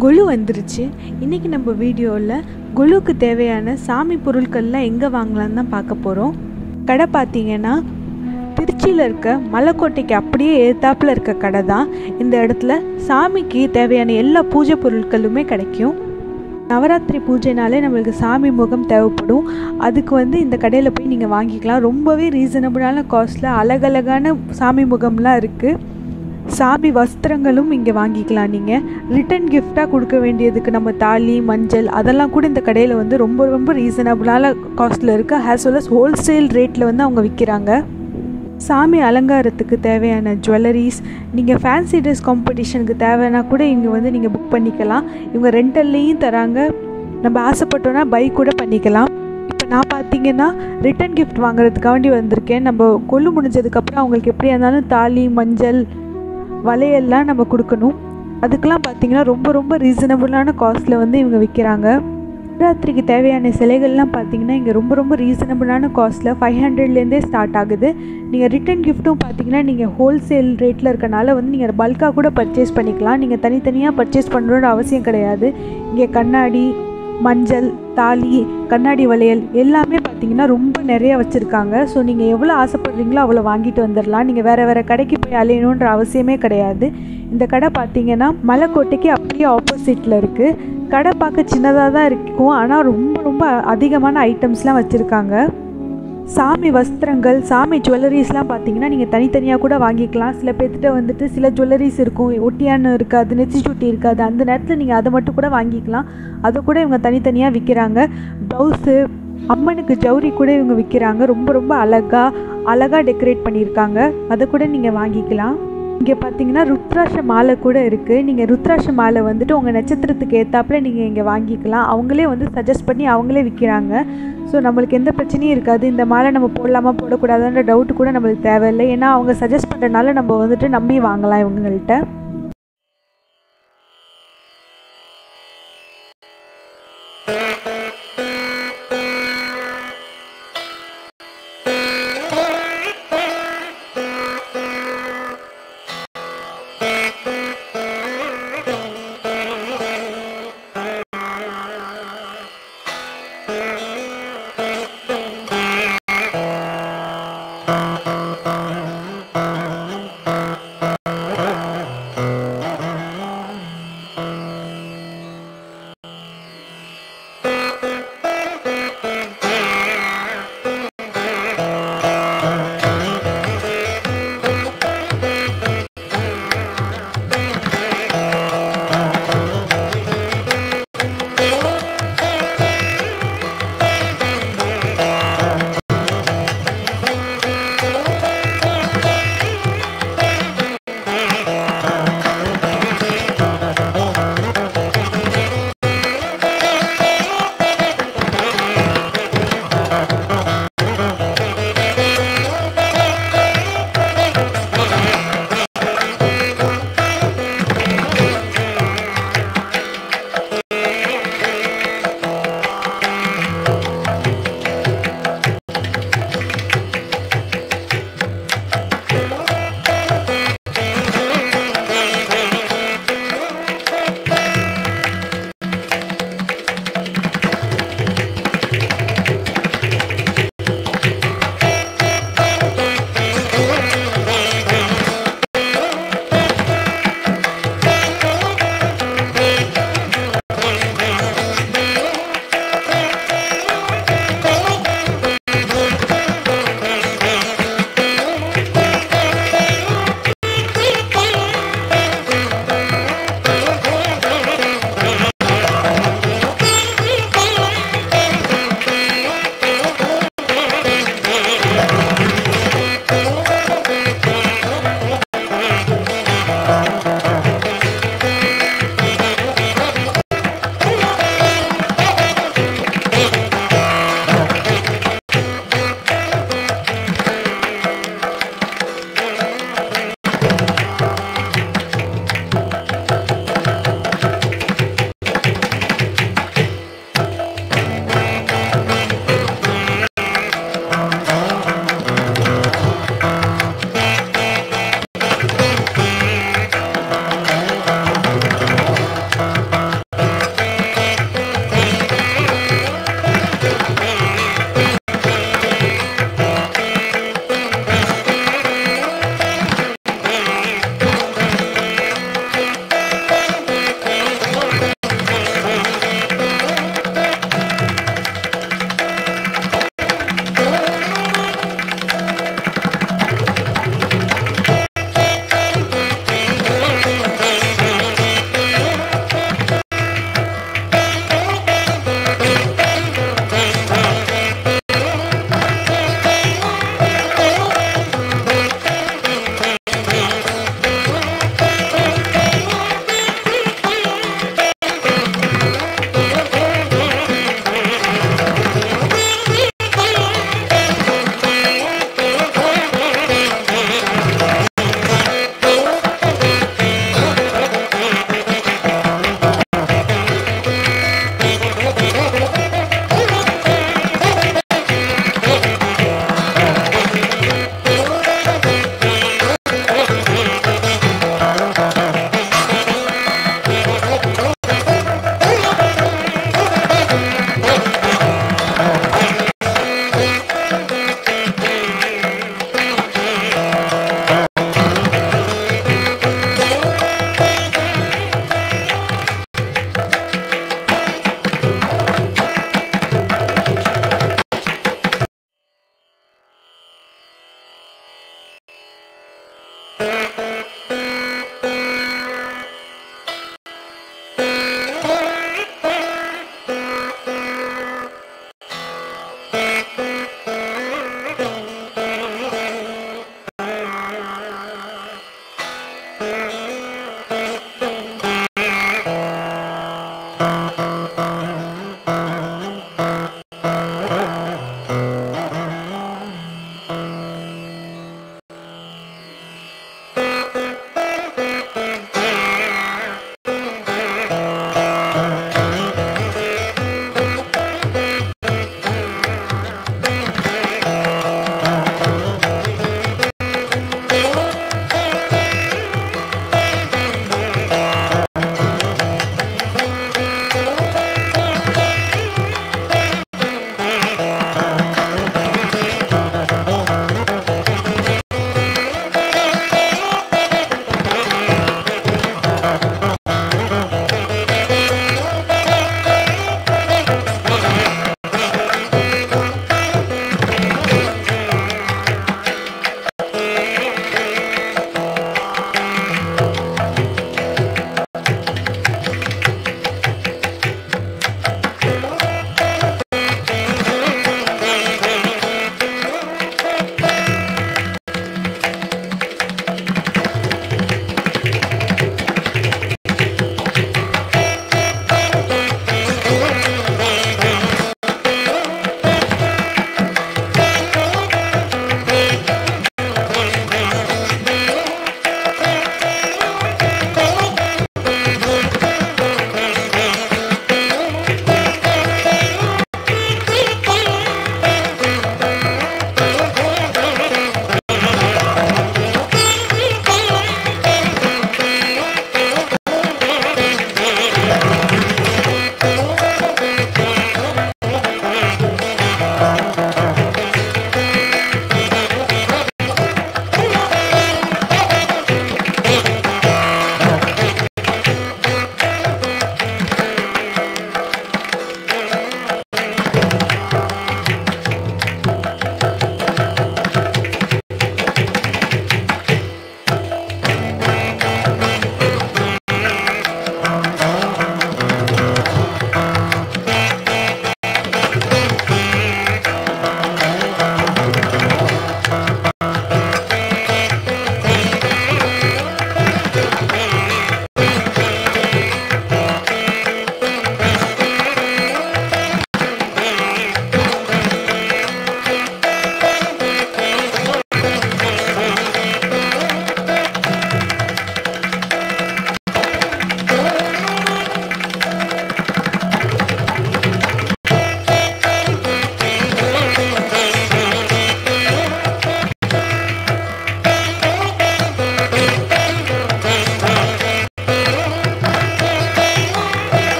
கொலு வந்துருச்சு இன்றைக்கி நம்ம வீடியோவில் கொலுவுக்கு தேவையான சாமி பொருட்கள்லாம் எங்கே வாங்கலான்னு தான் பார்க்க போகிறோம் கடை பார்த்தீங்கன்னா திருச்சியில் இருக்க மலைக்கோட்டைக்கு அப்படியே ஏத்தாப்பில் இருக்க கடை தான் இந்த இடத்துல சாமிக்கு தேவையான எல்லா பூஜை பொருட்களுமே கிடைக்கும் நவராத்திரி பூஜைனாலே நம்மளுக்கு சாமி முகம் தேவைப்படும் அதுக்கு வந்து இந்த கடையில் போய் நீங்கள் வாங்கிக்கலாம் ரொம்பவே ரீசனபிளான காஸ்ட்டில் அழகழகான சாமி முகம்லாம் இருக்குது சாமி வஸ்திரங்களும் இங்கே வாங்கிக்கலாம் நீங்கள் ரிட்டன் கிஃப்டாக கொடுக்க வேண்டியதுக்கு நம்ம தாலி மஞ்சள் அதெல்லாம் கூட இந்த கடையில் வந்து ரொம்ப ரொம்ப ரீசனபிளான காஸ்ட்டில் இருக்குது ஆஸ் வெல் அஸ் ஹோல்சேல் ரேட்டில் வந்து அவங்க விற்கிறாங்க சாமி அலங்காரத்துக்கு தேவையான ஜுவல்லரிஸ் நீங்கள் ஃபேன்சி ட்ரெஸ் காம்படிஷனுக்கு தேவைன்னா கூட இங்கே வந்து நீங்கள் புக் பண்ணிக்கலாம் இவங்க ரெண்டல்லையும் தராங்க நம்ம ஆசைப்பட்டோன்னா பை கூட பண்ணிக்கலாம் இப்போ நான் பார்த்தீங்கன்னா ரிட்டன் கிஃப்ட் வாங்குறதுக்காண்டி வந்திருக்கேன் நம்ம கொல்லு முடிஞ்சதுக்கப்புறம் அவங்களுக்கு எப்படியா இருந்தாலும் தாலி மஞ்சள் வளையல்லாம் நம்ம கொடுக்கணும் அதுக்கெலாம் பார்த்தீங்கன்னா ரொம்ப ரொம்ப ரீசனபிளான காஸ்ட்டில் வந்து இவங்க விற்கிறாங்க நவராத்திரிக்கு தேவையான சிலைகள்லாம் பார்த்தீங்கன்னா இங்கே ரொம்ப ரொம்ப ரீசனபிளான காஸ்ட்டில் ஃபைவ் ஹண்ட்ரட்லேருந்தே ஸ்டார்ட் ஆகுது நீங்கள் ரிட்டன் கிஃப்ட்டும் பார்த்தீங்கன்னா நீங்கள் ஹோல்சேல் ரேட்டில் இருக்கனால வந்து நீங்கள் பல்காக கூட பர்ச்சேஸ் பண்ணிக்கலாம் நீங்கள் தனித்தனியாக பர்ச்சேஸ் பண்ணணுன்ற அவசியம் கிடையாது இங்கே கண்ணாடி மஞ்சள் தாலி கண்ணாடி வளையல் எல்லாமே பார்த்தீங்கன்னா ரொம்ப நிறைய வச்சுருக்காங்க ஸோ நீங்கள் எவ்வளோ ஆசைப்படுறீங்களோ அவ்வளோ வாங்கிட்டு வந்துடலாம் நீங்கள் வேறு வேறு கடைக்கு போய் அலையணுன்ற அவசியமே கிடையாது இந்த கடை பார்த்தீங்கன்னா மலைக்கோட்டைக்கு அப்படியே ஆப்போசிட்டில் இருக்குது கடை பார்க்க சின்னதாக தான் இருக்கும் ஆனால் ரொம்ப ரொம்ப அதிகமான ஐட்டம்ஸ்லாம் வச்சுருக்காங்க சாமி வஸ்திரங்கள் சாமி ஜுவல்லரிஸ்லாம் பார்த்தீங்கன்னா நீங்கள் தனித்தனியாக கூட வாங்கிக்கலாம் சில பேர்த்திட்ட வந்துட்டு சில ஜுவல்லரிஸ் இருக்கும் ஒட்டியான்னு இருக்காது நெச்சிச்சுட்டி இருக்காது அந்த நேரத்தில் நீங்கள் அதை மட்டும் கூட வாங்கிக்கலாம் அதை கூட இவங்க தனித்தனியாக விற்கிறாங்க ப்ளவுஸு அம்மனுக்கு ஜவுரி கூட இவங்க விற்கிறாங்க ரொம்ப ரொம்ப அழகாக அழகாக டெக்கரேட் பண்ணியிருக்காங்க அதை கூட நீங்கள் வாங்கிக்கலாம் இங்கே பார்த்தீங்கன்னா ருத்ராட்ச மாலை கூட இருக்குது நீங்கள் ருத்ராட்ச மாலை வந்துட்டு உங்கள் நட்சத்திரத்துக்கு ஏற்றாப்புல நீங்கள் இங்கே வாங்கிக்கலாம் அவங்களே வந்து சஜஸ்ட் பண்ணி அவங்களே விற்கிறாங்க ஸோ நம்மளுக்கு எந்த பிரச்சனையும் இருக்காது இந்த மாலை நம்ம போடலாமா போடக்கூடாதுன்ற டவுட் கூட நம்மளுக்கு தேவையில்லை ஏன்னா அவங்க சஜஸ்ட் பண்ணுறதுனால நம்ம வந்துட்டு நம்பி வாங்கலாம் இவங்கள்ட்ட